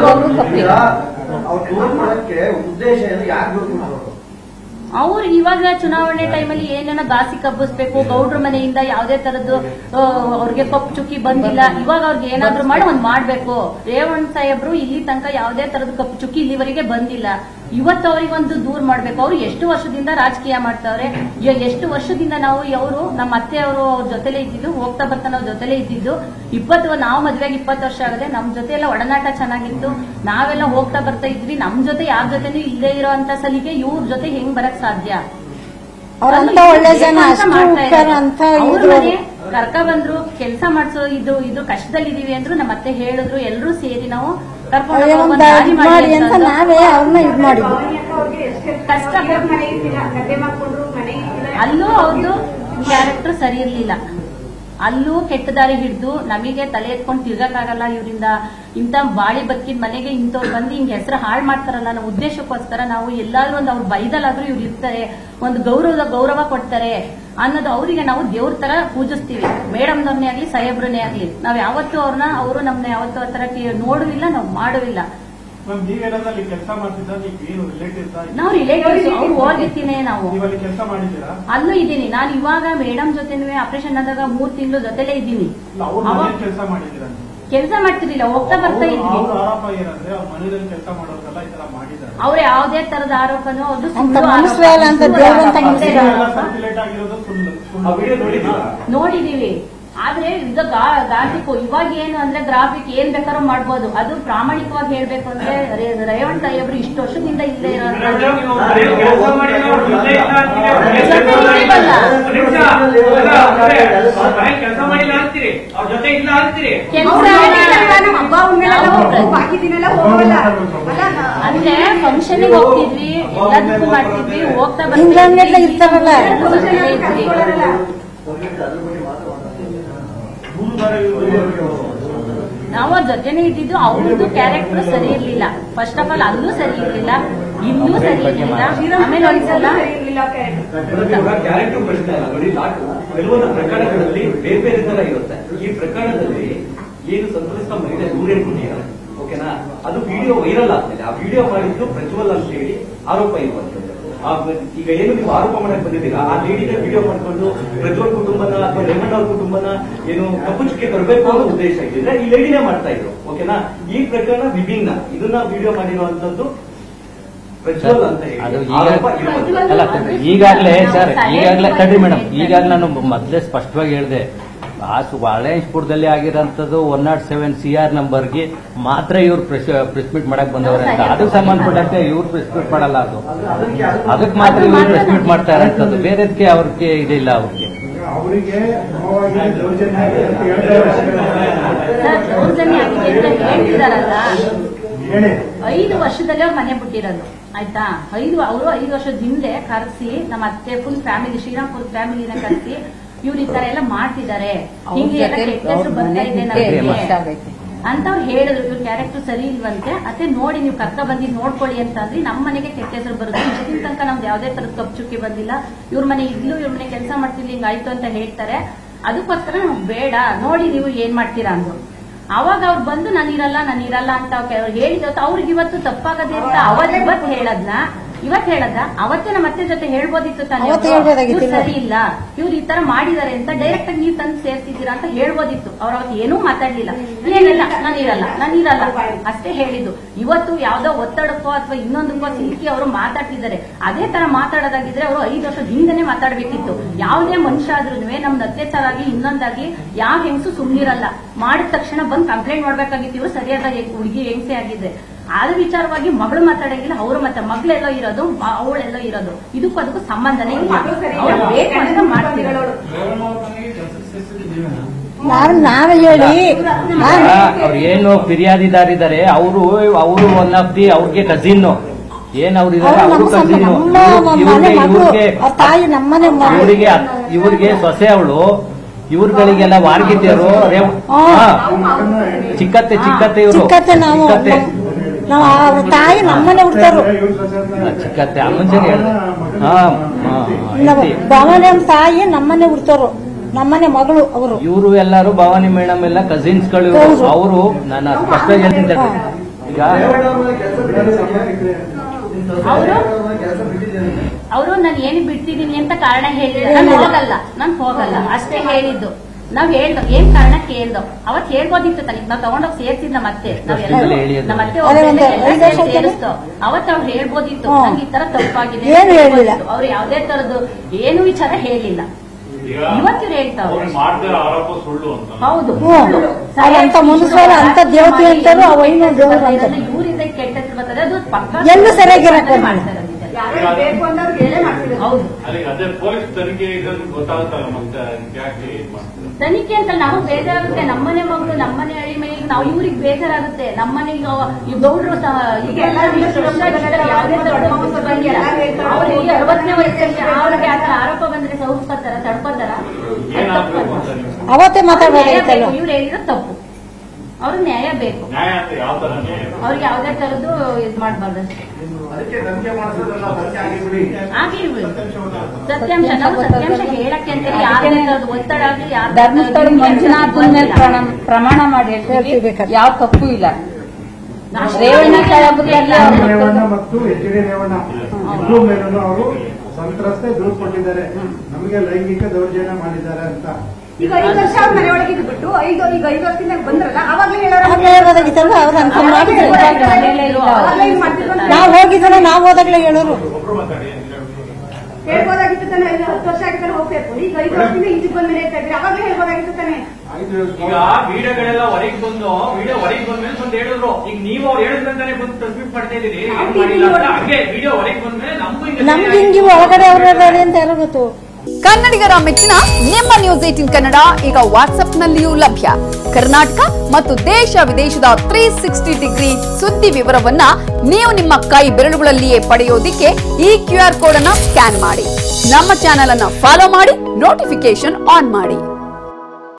ಯಾವಾಗ್ಲೂ ತಪ್ಪಿಲ್ಲ ಅವ್ರು ದೂರ ಕೊಡಕ್ಕೆ ಉದ್ದೇಶ ಏನು ಯಾಕೆ ದೂರ ಕೊಡೋದು ಅವ್ರು ಇವಾಗ ಚುನಾವಣೆ ಟೈಮಲ್ಲಿ ಏನೇನೋ ದಾಸಿ ಕಬ್ಬಿಸ್ಬೇಕು ಗೌಡ್ರ ಮನೆಯಿಂದ ಯಾವುದೇ ತರದ್ದು ಆ, ಅವ್ರಿಗೆ ಕಪ್ಪು ಚುಕ್ಕಿ ಬಂದಿಲ್ಲ ಇವಾಗ ಅವ್ರಿಗೆ ಏನಾದ್ರು ಮಾಡಿ ಒಂದ್ ಮಾಡ್ಬೇಕು ರೇವಣ್ ಸಾಹೇಬ್ರು ಇಲ್ಲಿ ತನಕ ಯಾವುದೇ ತರದ ಕಪ್ಪು ಚುಕ್ಕಿ ಇಲ್ಲಿವರೆಗೆ ಬಂದಿಲ್ಲ ಇವತ್ತು ಅವ್ರಿಗೆ ಒಂದು ದೂರ್ ಮಾಡ್ಬೇಕು ಅವ್ರು ಎಷ್ಟು ವರ್ಷದಿಂದ ರಾಜಕೀಯ ಮಾಡ್ತಾವ್ರೆ ಇವಾಗ ಎಷ್ಟು ವರ್ಷದಿಂದ ನಾವು ಅವರು ನಮ್ಮ ಅತ್ತೆ ಅವರು ಅವ್ರ ಜೊತೆಲೇ ಇದ್ದಿದ್ದು ಹೋಗ್ತಾ ಬರ್ತಾ ನಾವು ಜೊತೆಲೇ ಇದ್ದಿದ್ದು ಇಪ್ಪತ್ತು ನಾವು ಮದ್ವೆಗೆ ಇಪ್ಪತ್ತು ವರ್ಷ ಆಗದೆ ನಮ್ ಜೊತೆ ಎಲ್ಲ ಒಡನಾಟ ಚೆನ್ನಾಗಿತ್ತು ನಾವೆಲ್ಲ ಹೋಗ್ತಾ ಬರ್ತಾ ಇದ್ವಿ ನಮ್ ಜೊತೆ ಯಾರ ಜೊತೆನೂ ಇಲ್ಲದೆ ಇರೋ ಅಂತ ಸಲಿಗೆ ಇವ್ರ ಜೊತೆ ಹೆಂಗ್ ಬರಕ್ ಸಾಧ್ಯ ಅವ್ರಂತ ಒಳ್ಳೆ ಜನ ಅಷ್ಟು ಉಪಕಾರ ಅಂತ ಇದ್ರು ಅವ್ರು. ಕರ್ಕ ಬಂದ್ರು ಕೆಲಸ ಮಾಡ್ಸೋ ಇದು ಇದು ಕಷ್ಟದಲ್ಲಿದೀವಿ ಅಂದ್ರು ನಮ್ಮ ಅತ್ತೆ ಹೇಳಿದ್ರು ಎಲ್ಲರೂ ಸೇರಿ ನಾವು ಕರ್ಕೊಂಡು ಅದೇ ಹೋಗೋ ಒಂದ್ ಒಂದ್ ದಾರಿ ಇದ್ ಮಾಡಿ ಮಾಡಿ ಅಂತ ಅಂತ ನಾವೇ ಅವ್ರನ್ನ ಇದ್ ಮಾಡಿದ್ವಿ ಕಷ್ಟ ಅಲ್ಲೂ ಅವ್ರದ್ದು ಕ್ಯಾರೆಕ್ಟರ್ ಸರಿ ಇರ್ಲಿಲ್ಲ ಅಲ್ಲೂ ಕೆಟ್ಟ ದಾರಿ ಹಿಡಿದು ನಮಗೆ ತಲೆ ಎತ್ಕೊಂಡು ತಿರ್ಗಕ್ಕಾಗಲ್ಲ ಇವರಿಂದ ಇಂಥ ಬಾಳಿ ಬದುಕಿದ ಮನೆಗೆ ಇಂಥವ್ರು ಬಂದು ಹಿಂಗ್ ಹೆಸರು ಹಾಳು ಮಾಡ್ತಾರಲ್ಲ ಅನ್ನೋ ಉದ್ದೇಶಕ್ಕೋಸ್ಕರ ನಾವು ಎಲ್ಲಾದ್ರೂ ಒಂದು ಅವ್ರ ಬೈದಲಾದ್ರೂ ಇವ್ರು ಇರ್ತಾರೆ ಒಂದು ಗೌರವ ಗೌರವ ಕೊಡ್ತಾರೆ ಅನ್ನೋದು ಅವರಿಗೆ ನಾವು ದೇವ್ರ ತರ ಪೂಜಿಸ್ತೀವಿ ಮೇಡಮ್ನವ್ರನ್ನೇ ಆಗ್ಲಿ ಸಾಹೇಬ್ರನ್ನೇ ಆಗ್ಲಿ ನಾವ್ ಯಾವತ್ತೂ ಅವ್ರನ್ನ ಅವರು ನಮ್ನ ಯಾವತ್ತೂ ಆ ತರ ನೋಡುವಿಲ್ಲ ನಾವು ಮಾಡುವಿಲ್ಲ ಮ್ಯಾಮ್ ನೀವೇನಾದ್ರೂ ಅಲ್ಲಿ ಕೆಲಸ ಮಾಡ್ತಿದ್ದ ನೀವು ಏನು ರಿಲೇಟಿವ್ಸ್ ನಾವು ರಿಲೇಟಿವ್ಸ್ ಅವ್ರು ಹೋಗಿರ್ತೀನಿ ನಾವು ನೀವು ಅಲ್ಲಿ ಕೆಲಸ ಮಾಡಿದ್ದೀರಾ ಅಲ್ಲೂ ಇದ್ದೀನಿ ನಾನು ಇವಾಗ ಮೇಡಮ್ ಜೊತೆ ಆಪರೇಷನ್ ಆದಾಗ ಮೂರ್ ತಿಂಗಳು ಜೊತೆಲೇ ಇದ್ದೀನಿ ಇಲ್ಲ ಅವ್ರ ಅವಾಗ ಮನೇಲಿ ಕೆಲಸ ಮಾಡಿದ್ದೀರಾ ನೀವು? ಕೆಲಸ ಮಾಡ್ತಿರ್ಲಿಲ್ಲ ಹೋಗ್ತಾ ಬರ್ತಾ ಅವ್ರ ಇದ್ವಿ ಅವ್ರ ಆರೋಪ ಏನಂದ್ರೆ ಅವ್ರ ಮನೆಯಲ್ಲಿ ಕೆಲಸ ಮಾಡೋರ್ಗೆಲ್ಲ ಈ ತರ ಮಾಡಿದ್ದಾರೆ ಅವ್ರ ಯಾವ್ದೇ ತರದ ಆರೋಪನೋ ಅದು ಅಂತ ಸುಳ್ಳು ಮನುಷ್ಯರೇ ಅಲ್ಲ ಅಂತ ಆರೋಪ. ದೇವ್ರಂತ ಸುಳ್ಳು ಮನುಷ್ಯರೇ ಆರೋಪ. ಸರ್ಕ್ಯುಲೇಟ್ ಆಗಿರೋದು ಸುಳ್ಳು ಸುಳ್ಳು. ಆ ವಿಡಿಯೋ ನೋಡಿದ್ದೀರಾ ನೋಡಿದೀವಿ ಆದ್ರೆ ಈಗ ಗಾರ್ಫಿಕ್ ಇವಾಗ ಏನು ಅಂದ್ರೆ ಗ್ರಾಫಿಕ್ ಏನ್ ಬೇಕಾದ್ರೂ ಮಾಡ್ಬೋದು ಅದು ಪ್ರಾಮಾಣಿಕವಾಗಿ ಹೇಳ್ಬೇಕು ಅಂದ್ರೆ ರೇ- ರೇವಣ್ ಸಾಹೇಬ್ರು ಇಷ್ಟು ವರ್ಷದಿಂದ ಇಲ್ಲೇ ಇರೋ ಕೆಲಸ ಮಾಡಿಲ್ಲ ಅಂತೀರಿ ಅವ್ರ ಜೊತೆ ಇಲ್ಲ ಅಂತೀರಿ ಅಂದ್ರೆ ಫಂಕ್ಷನ್ ಹೋಗ್ತಿದ್ವಿ ಎಲ್ಲದಕ್ಕೂ ಮಾಡ್ತಿದ್ವಿ ಹೋಗ್ತಾ ಹಿಂಗಂಗೆಲ್ಲ ಇರ್ತಾರಲ್ಲ. ಇದ್ವಿ. ನಾವು ಅವ್ರ ಜೊತೆನೆ ಇದ್ದಿದ್ದು ಅವ್ರದ್ದು ಕ್ಯಾರೆಕ್ಟರ್ ಸರಿ ಇರ್ಲಿಲ್ಲ ಫಸ್ಟ್ ಆಫ್ ಆಲ್ ಅಲ್ಲೂ ಸರಿ ಇರ್ಲಿಲ್ಲ ಇಲ್ಲೂ ಸರಿ ಇರ್ಲಿಲ್ಲ ಆಮೇಲೆ ಒಂದ್ಸಲ ಇವಾಗ ಕ್ಯಾರೆಕ್ಟರ್ ಪ್ರಶ್ನೆ ಅಲ್ಲ ನೋಡಿ ನಾಟ್ ಕೆಲವೊಂದು ಪ್ರಕರಣಗಳಲ್ಲಿ ಬೇರೆ ಬೇರೆ ತರ ಇರುತ್ತೆ ಈ ಪ್ರಕರಣದಲ್ಲಿ ಏನು ಸಂತ್ರಸ್ತ ಮಹಿಳೆ ದೂರೇನು ಕೊಟ್ಟಿದ್ದಾರೆ ಓಕೆನಾ ಅದು ವಿಡಿಯೋ ವೈರಲ್ ಆಗ್ತದೆ ಆ ವಿಡಿಯೋ ಮಾಡಿದ್ದು ಪ್ರಜ್ವಲ್ ಅಂತ ಹೇಳಿ ಆರೋಪ ಇರುವಂತದ್ದು ಆ ಈಗ ಏನು ನೀವು ಆರೋಪ ಮಾಡಕ್ ಬಂದಿದ್ದೀರಾ ಆ ಲೇಡಿನ ವಿಡಿಯೋ ಮಾಡ್ಕೊಂಡು ಪ್ರಜ್ವಲ್ ಕುಟುಂಬನ ಅಥವಾ ರೇಮಣ್ಣ ಅವ್ರ ಕುಟುಂಬನ ಏನು ಕಪ್ಪು ಚುಕ್ಕೆ ತರಬೇಕು ಅನ್ನೋ ಉದ್ದೇಶ ಇದ್ದಿದ್ರೆ ಈ ಲೇಡಿನೇ ಮಾಡ್ತಾ ಇದ್ರು ಓಕೆನಾ ಈ ಪ್ರಕರಣ ವಿಭಿನ್ನ ಇದನ್ನ ವಿಡಿಯೋ ಮಾಡಿರುವಂತದ್ದು ಪ್ರಜ್ವಲ್ ಅಂತ ಅದು ಹೇಳಿ ಈಗ ಆರೋಪ ಇರುವಂತದ್ದು ಅಲ್ಲ ಈಗಾಗಲೇ ಸರ್ ಈಗಾಗಲೇ ತಡ್ರಿ ಮೇಡಮ್ ಈಗಾಗಲೇ ನಾನು ಮೊದಲೇ ಸ್ಪಷ್ಟವಾಗಿ ಹೇಳಿದೆ ಆ ವಾಳೇಶ್ಪುರದಲ್ಲಿ ಆಗಿರೋಂಥದ್ದು one naught seven C R ನಂಬರ್ಗೆ ಮಾತ್ರ ಇವ್ರು ಪ್ರೆಸ್ ಪ್ರೆಸ್ ಮೀಟ್ ಮಾಡಕ್ ಬಂದವ್ರೆ ಅಂತ ಅದಕ್ಕೆ ಸಂಬಂಧಪಟ್ಟಂತೆ ಇವ್ರು ಪ್ರೆಸ್ ಮೀಟ್ ಮಾಡಲ್ಲ ಅದು ಅದಕ್ಕೆ ಮಾತ್ರ ಇವ್ರು ಪ್ರೆಸ್ ಮೀಟ್ ಮಾಡ್ತಾ ಇರೋಂಥದ್ದು ಬೇರೆದಕ್ಕೆ ಅವ್ರಿಗೆ ಇದಿಲ್ಲ ಅವ್ರಿಗೆ ಅವರಿಗೆ ಕ್ರಮವಾಗಿ ದೌರ್ಜನ್ಯ ಆಗಿದೆ ಅಂತ ಹೇಳ್ತಾ ಇದ್ದಾರೆ. ಸರ್, ದೌರ್ಜನ್ಯ ಆಗಿದೆ ಅಂತ ಹೇಳ್ತಿದಾರಲ್ಲ ಹೇಳಿ ಐದು ವರ್ಷದಲ್ಲೇ ಅವ್ರ ಮನೆ ಬಿಟ್ಟಿರೋದು ಆಯ್ತಾ ಐದು ಅವರು ಐದು ವರ್ಷದ ಹಿಂದೆ ಕರೆಸಿ ನಮ್ಮ ಅತ್ತೆ ಫುಲ್ ಫ್ಯಾಮಿಲಿ ಶ್ರೀರಾಮ್ಪುರ ಫ್ಯಾಮಿಲಿನ ಕರೆಸಿ ಇವ್ರು ಈ ತರ ಎಲ್ಲ ಮಾಡ್ತಿದ್ದಾರೆ ಅವ್ರ ಹಿಂಗೆ ಎಲ್ಲ ಜೊತೆ ಕೆಟ್ಟ ಹೆಸರು ಅವ್ರ ಬರ್ತಾ ಮನೆ ಇದೆ ಬಿಟ್ಟೆ ನಮ್ಗೆ ವರ್ಷ ಆಗೈತೆ. ಅಂತ ಅವ್ರು ಹೇಳಿದ್ರು ಇವ್ರ ಕ್ಯಾರೆಕ್ಟರ್ ಸರಿ ಇಲ್ವಂತೆ ಅತ್ತೆ ನೋಡಿ ನೀವು ಕರ್ಕ ಬಂದಿ ನೋಡ್ಕೊಳ್ಳಿ ಅಂತ ಅಂದ್ರಿ ನಮ್ಮ ಮನೆಗೆ ಕೆಟ್ಟ ಹೆಸರು ಬರುತ್ತೆ ಇಷ್ಟಿನ ತನಕ ನಮ್ದು ಯಾವ್ದೇ ತರದ ಕಪ್ ಚುಕ್ಕಿ ಬಂದಿಲ್ಲ ಇವ್ರ ಮನೆ ಇದ್ಲು ಇವ್ರ ಮನೆ ಕೆಲಸ ಮಾಡ್ತಿರ್ಲಿ ಹಿಂಗಾಯ್ತು ಅಂತ ಹೇಳ್ತಾರೆ ಅದಕ್ಕೋಸ್ಕರ ನಮ್ಗೆ ಬೇಡ ನೋಡಿ ನೀವು ಏನ್ ಮಾಡ್ತೀರಾ ಅಂದ್ರು ಅವಾಗ ಅವ್ರು ಬಂದು ನಾನು ಇರಲ್ಲ ನಾನು ಇರಲ್ಲ ಅಂತ ಅವ್ರು ಹೇಳಿದ ಅವ್ರಿಗೆ ಇವತ್ತು ತಪ್ಪಾಗದೆ ಅಂತ ಅವತ್ತು ಇವತ್ತು ಹೇಳದ್ನ ಇವತ್ತು ಹೇಳದ ಅವತ್ತೇ ನಮ್ಮ ಅತ್ತೆ ಜೊತೆ ಹೇಳ್ಬೋದಿತ್ತು ತಾನೇ ಅವತ್ತೇ ಅವ್ರು. ಹೇಳ್ಬೋದಾಗಿತ್ತು. ಇವ್ರು ಸರಿ ಇಲ್ಲ ಇವ್ರು ಈ ತರ ಮಾಡಿದಾರೆ ಅಂತ ಡೈರೆಕ್ಟ್ ಆಗಿ ನೀವು ತಂದು ಸೇರ್ತಿದ್ದೀರಾ ಅಂತ ಹೇಳ್ಬೋದಿತ್ತು ಅವ್ರು ಅವತ್ತು ಏನೂ ಮಾತಾಡ್ಲಿಲ್ಲ ಏನಿಲ್ಲ ನಾನು ಇರಲ್ಲ ನಾನು ಇರಲ್ಲ ಅಷ್ಟೇ ಹೇಳಿದ್ದು ಇವತ್ತು ಯಾವ್ದೋ ಒತ್ತಡಕ್ಕೋ ಅಥವಾ ಇನ್ನೊಂದಕ್ಕೋ ಸಿಕ್ಕಿ ಅವರು ಮಾತಾಡ್ತಿದ್ದಾರೆ ಅದೇ ತರ ಮಾತಾಡೋದಾಗಿದ್ರೆ ಅವರು ಐದು ವರ್ಷದ ಹಿಂದೆನೆ ಮಾತಾಡ್ಬೇಕಿತ್ತು ಯಾವುದೇ ಮನುಷ್ಯ ಆದ್ರೂ ನಮ್ದು ಅತ್ಯಾಚಾರ ಆಗಿ ಇನ್ನೊಂದಾಗಿ ಯಾವ ಹೆಂಗಸು ಸುಮ್ನಿರಲ್ಲ ಮಾಡಿದ ತಕ್ಷಣ ಬಂದು ಕಂಪ್ಲೇಂಟ್ ಮಾಡ್ಬೇಕಾಗಿತ್ತು ಇವ್ರು ಸರಿಯಾದ ಹುಡುಗಿ ಹೆಂಗಸೆ ಆಗಿದ್ರೆ ಆದ ವಿಚಾರವಾಗಿ ಮಗಳು ಮಾತಾಡಂಗಿಲ್ಲ ಅವರು ಮತ್ತೆ ಮಗಳೆಲ್ಲೋ ಇರೋದು ಮ- ಅವಳೆಲ್ಲೋ ಇರೋದು ಇದಕ್ಕೂ ಅದಕ್ಕೂ ಸಂಬಂಧನೇ ಇಲ್ಲ ಅವ್ರು ಬೇಕು ಅಂತ ಮಾಡ್ತಿರೋದು ನಾವ್ ನಾವೇ ಹೇಳಿ ನಾವ್- ಅವ್ರು ಏನು ಫಿರ್ಯಾದಿದಾರಿದ್ದಾರೆ ಅವರು ಅವರು ಒನ್ ಆಫ್ ದಿ ಅವ್ರಿಗೆ ಕಸಿನ್ ಏನ್ ಅವ್ರು ಇದಾರೆ ಅವ್ರು ಅವರು ನಮ್ಮ ಸಂಬಂಧ, ಕಸಿನ್ ನಮ್ಮ ಮನೆ ಇವ್ರಿಗೆ ಮಗಳು ಇವ್ರಿಗೆ ಅವ್ರ ತಾಯಿ ನಮ್ಮನೆ ಮಗಳು ಇವರಿಗೆ ಇವ್ರಿಗೆ ಸೊಸೆ ಅವಳು ಇವ್ರಗಳಿಗೆಲ್ಲ ವಾರ್ಗಿದ್ಯರು ಚಿಕ್ಕತ್ತೆ ಚಿಕ್ಕತ್ತೆ ಇವರು ಚಿಕ್ಕತ್ತೆ ನಾವು ಚಿಕ್ಕತ್ತೆ ನಾವು ಅವ್ರ ತಾಯಿ ನಮ್ಮನೆ ಹುಡ್ತಾರು ಚಿಕ್ಕತ್ತೆ ಆ ಮುಂಚೆನೆ ಹೇಳ್ದೆ ಹಾ ಹಾ, ನಮ್ಮ ಐತಿ. ಭವನ ತಾಯಿ ನಮ್ಮನೆ ಹುಡ್ತಾರು ನಮ್ಮನೆ ಮಗಳು ಅವರು ಇವರು ಎಲ್ಲರೂ ಭವಾನಿ ಮೇಡಮ್ ಎಲ್ಲ ಕಸಿನ್ಸ್ ಗಳು ಹೌದು. ಅವರು ನಾನು ಸ್ಪಷ್ಟವಾಗಿ ಹೇಳ್ತಿದ್ದೆ ಈಗ ಕೆಲಸ ಬಿಟ್ಟಿದ್ದೀರಿ ಅವರು ಕೆಲಸ ಬಿಟ್ಟಿದ್ದೀರಿ ಅವರು ನಾನು ಏನು ಬಿಡ್ತಿದೀನಿ ಅಂತ ಕಾರಣ ಹೇಳಿದ್ರು ನಾನು ಹೋಗಲ್ಲ ನಾನು ಹೋಗಲ್ಲ ಅಷ್ಟೇ ಹೇಳಿದ್ದು ನಾವ್ ಹೇಳ್ದೋ ಏನ್ ಕಾರಣ ಕೇಳ್ದೋ ಅವತ್ ಹೇಳ್ಬೋದಿತ್ತು ತನಗೆ ನಾವ್ ತಗೊಂಡೋಗಿ ಸೇರ್ಸಿದ್ನ ಮತ್ತೆ ನಾವೆಲ್ಲರೂ ವರ್ಷದಿಂದಲೇ ಹೇಳಿ ಅದು. ನಮ್ಮ ಮತ್ತೆ ಅದೇ ಒಂದು ಒಬ್ಬರೇ ಎಲ್ಲ ಐದು ವರ್ಷ ಸೇರ್ಸಿ ಸೇರಿಸ್ತೋ ಅವತ್ ಅವ್ರು ಹೇಳ್ಬೋದಿತ್ತು ಹ್ಮ್. ನಂಗೆ ಈ ತರ ತಪ್ಪಾಗಿದೆ ಏನು ಹೇಳಿಲ್ಲ. ಅವ್ರು ಯಾವ್ದೇ ತರದ್ದು ಏನು ವಿಚಾರ ಹೇಳಿಲ್ಲ ಇವತ್ತು ಹೇಳ್ತಾವ್ರೆ ಅವ್ರು ಮಾಡ್ದಿರೋ ಆರೋಪ ಸುಳ್ಳು ಅಂತ ಹೌದು ಹ್ಮ್. ಅವ್ರಂತ ಮನುಷ್ಯರು, ಅಂತ ದೇವತೆ ಅಂತಾರು, ಆ ವೈನು ದೇವ್ರು ಅಂತಾರೆ. ಇವರಿಂದ ಕೆಟ್ಟ ಹೆಸರು ಬರ್ತದೆ ಅದು ಪಕ್ಕ ಎಲ್ಲೂ ಸರಿಯಾಗಿರಕ್ಕೆ ಮಾಡ್ತಾರೆ ಅದನ್ನ. ಹೌದು ಅಲ್ಲಿಗೆ ಅದೇ ಪೊಲೀಸ್ ತನಿಖೆ ಇದ್ರಲ್ಲಿ ಗೊತ್ತಾಗುತ್ತಲ್ಲ ಮತ್ತೆ ಯಾಕೆ ಇದ್ ಮಾಡ್ತಾರೆ ತನಿಖೆ ಅಂತ ನಾವು ಬೇಜಾರಾಗುತ್ತೆ ನಮ್ಮನೆ ಮಗಳು ನಮ್ಮನೆ ಹಳ್ಳಿ ಮೇಲೆ ನಾವು ಇವ್ರಿಗೆ ಬೇಜಾರಾಗುತ್ತೆ ನಮ್ಮನೆ ಈಗ ಈ ಗೌಡ್ರು ಸಹ ಈಗ ಎಲ್ಲರೂ ಇಷ್ಟು ವರ್ಷ ಆಗಿದ್ದಾರೆ, ಯಾವುದೇ ತರದ ಸಮಸ್ಯೆ ಬಂದಿಲ್ಲ ಅವ್ರಿಗೆ ಅರವತ್ತನೇ ವಯಸ್ಸಲ್ಲಿ ಅವ್ರಿಗೆ ಆ ಥರ ಆರೋಪ ಬಂದ್ರೆ ಸಹಿಸ್ಕೊತಾರ ತಡ್ಕೋತಾರ ಏನಾಗ್ಬೇಕು ಅಂತ ನೀವು ಅವತ್ತೇ ಮಾತಾಡ್ಬೇಕಾಗಿತ್ತಲ್ಲ ಇವ್ರು ಹೇಳಿರೋ ತಪ್ಪು ಅವ್ರಿಗೆ ನ್ಯಾಯ ಬೇಕು ನ್ಯಾಯ ಅಂತ ಯಾವ ತರ ನ್ಯಾಯ ಅವ್ರಿಗೆ ಯಾವುದೇ ತರದ್ದು ಇದ್ ಮಾಡ್ಬಾರ್ದು ಅದಕ್ಕೆ ನಂಬಿಕೆ ಮಾಡಿಸೋದ್ರಲ್ಲ ಅದಕ್ಕೆ ಆಗಿಬಿಡಿ ಆಗಿರ್ಬೋದು ಸತ್ಯಾಂಶ ನಾವು ಸತ್ಯಾಂಶ ಹೇಳಕ್ಕೆ ಅಂತ ಯಾರೇ ತರದ್ದು ಒತ್ತಡ ಆಗ್ಲಿ ಯಾರ್ದೇ ಧರ್ಮಸ್ಥಳ ತರದ್ದು ಮಂಜುನಾಥನ ಮೇಲೆ ಪ್ರಮಾಣ ಪ್ರಮಾಣ ಮಾಡಿ ಹೇಳ್ತೀವಿ ಹೇಳ್ತಿರ್ಬೇಕಾದ್ರೆ. ಯಾವ ತಪ್ಪು ಇಲ್ಲ ನಾವು ರೇವಣ್ಣ ಸಾಹೇಬ್ರಿಗೆ ಎಂ ರೇವಣ್ಣ ಮತ್ತು ಎಚ್ ಡಿ ರೇವಣ್ಣ ಇಬ್ಬರು ಮೇಲೂ ಅವರು ಸಂತ್ರಸ್ತೆ ದೂರು ಕೊಟ್ಟಿದ್ದಾರೆ ನಮಗೆ ಲೈಂಗಿಕ ದೌರ್ಜನ್ಯ ಮಾಡಿದ್ದಾರೆ ಅಂತ ಈಗ ಐದು ವರ್ಷ ಅವ್ರ ಮನೆ ಒಳಗೆ ಇದ್ಬಿಟ್ಟು ಐದು ಈಗ ಐದು ವರ್ಷದಿಂದ ಬಂದ್ರಲ್ಲ ಅವಾಗಲೇ ಹೇಳೋರು ಆಗ ಹೇಳ್ಬೋದಾಗಿತ್ತಲ್ಲ ಅವ್ರು ಅಂತ ಮಾಡಿದ್ರು ಮನೇಲೇ ಇಲ್ಲ ಅವ್ರು. ಅವಾಗ್ಲೇ ಹಿಂಗ್ ಮಾಡ್ತಿದ್ರು ಅಂತ ನಾವು ಹೋಗಿದ್ರೆ ನಾವು ಹೋದಾಗ್ಲೇ ಹೇಳೋರು ಒಬ್ರು ಮಾತಾಡಿ ಹೇಳ್ಬೋದಾಗಿತ್ತು ತಾನೆ ಐದು ಹತ್ತು ವರ್ಷ ಆಗಿದ್ರೆ ಹೋಗ್ಬೇಕು ಈಗ ಐದು ವರ್ಷದಿಂದ ಈಚೆಗೆ ಬಂದ್ ಹೇಳ್ತಾ ಇದ್ರಿ ಅವಾಗಲೇ ಹೇಳ್ಬೋದಾಗಿತ್ತು ತಾನೆ ಈಗ ವಿಡಿಯೋಗಳೆಲ್ಲ ಹೊರಗೆ ಬಂದು ವಿಡಿಯೋ ಹೊರಗೆ ಬಂದ್ಮೇಲೆ ಬಂದು ಹೇಳಿದ್ರು ಈಗ ನೀವು ಅವ್ರು ಹೇಳಿದ್ರಂತಾನೆ ಬಂದು ಟ್ರಾನ್ಸ್ಮಿಟ್ ಮಾಡ್ತಾ ಇದೀರಿ ಏನ್ ಮಾಡಿಲ್ಲ ಅಂತ ಹಂಗೆ ವಿಡಿಯೋ ಹೊರಗೆ ಬಂದ್ಮೇಲೆ ನಮಗೂ ಹಿಂಗೆ ನಮ್ಗೆ ಹಿಂಗೆ ಒಳಗಡೆ ಅವ್ರ ಅಂತ ಯಾರೋ ಗೊತ್ತು ಕನ್ನಡಿಗರ ಮೆಚ್ಚಿನ ನಿಮ್ಮ ನ್ಯೂಸ್ ಏಟಿನ್ ಕನ್ನಡ ಈಗ ವಾಟ್ಸ್ಆಪ್ನಲ್ಲಿಯೂ ಲಭ್ಯ ಕರ್ನಾಟಕ ಮತ್ತು ದೇಶ ವಿದೇಶದ ತ್ರೀ ಸಿಕ್ಸ್ಟಿ ಡಿಗ್ರಿ ಸುದ್ದಿ ವಿವರವನ್ನ ನೀವು ನಿಮ್ಮ ಕೈ ಬೆರಳುಗಳಲ್ಲಿಯೇ ಪಡೆಯೋದಿಕ್ಕೆ ಈ ಕ್ಯೂ ಆರ್ ಕೋಡ್ ಅನ್ನ ಸ್ಕ್ಯಾನ್ ಮಾಡಿ ನಮ್ಮ ಚಾನೆಲ್ ಅನ್ನ ಫಾಲೋ ಮಾಡಿ ನೋಟಿಫಿಕೇಶನ್ ಆನ್ ಮಾಡಿ